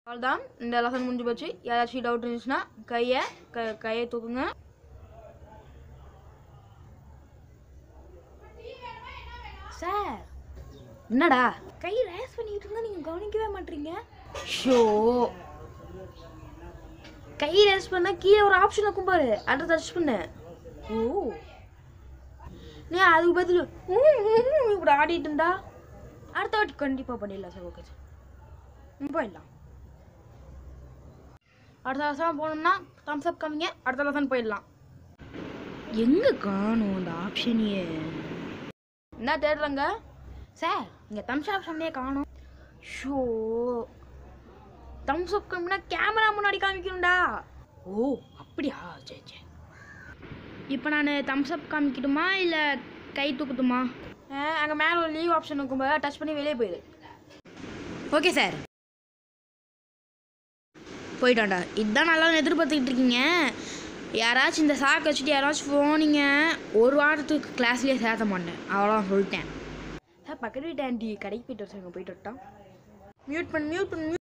அவ்வளோதான் இந்த லெசன் முடிஞ்சு போச்சு யாராச்சும் டவுட் இருந்துச்சுன்னா கையை க கையை தூக்குங்க சார் என்னடா கை ரேஸ் பண்ணிட்டு இருந்தா நீங்க கவனிக்கவே மாட்டீங்க ஷோ கை ரேஸ் பண்ணா கீழே ஒரு ஆப்ஷன் இருக்கும் பாரு அதை டச் பண்ணு ஓ நீ அதுக்கு பதில் இப்படி ஆடிட்டு இருந்தா அடுத்த வாட்டி கண்டிப்பாக பண்ணிடலாம் சார் ஓகே சார் ம், போயிடலாம் அடுத்த லெசன் போனோம்னா தம்ஸ் அப் கம்மிங்க அடுத்த லெசன் போயிடலாம் எங்கே காணும் அந்த ஆப்ஷனையே என்ன தேடுறங்க சார் இங்கே தம்ஸ் ஆப்ஷனே காணும் ஷோ தம்ஸ் அப் கம்மினா கேமரா முன்னாடி காமிக்கணும்டா ஓ அப்படியா சரி சரி இப்போ நான் தம்ஸ் அப் காமிக்கட்டுமா இல்லை கை தூக்கட்டுமா அங்கே மேலே ஒரு லீவ் ஆப்ஷன் இருக்கும்போது டச் பண்ணி வெளியே போயிடு ஓகே சார் போயிட்டான்டா இதுதான் நல்லா எதிர்பார்த்துக்கிட்டு இருக்கீங்க யாராச்சும் இந்த சாக்கு வச்சுட்டு யாராச்சும் போனீங்க ஒரு வாரத்துக்கு கிளாஸ்லேயே சேர்த்த மாட்டேன் அவ்வளோதான் சொல்லிட்டேன் சார் பக்கத்து வீட்டு ஆண்டி கடைக்கு போயிட்டு வச்சாங்க போயிட்டு வரட்டான் மியூட் பண்ணு மியூட் பண்ணு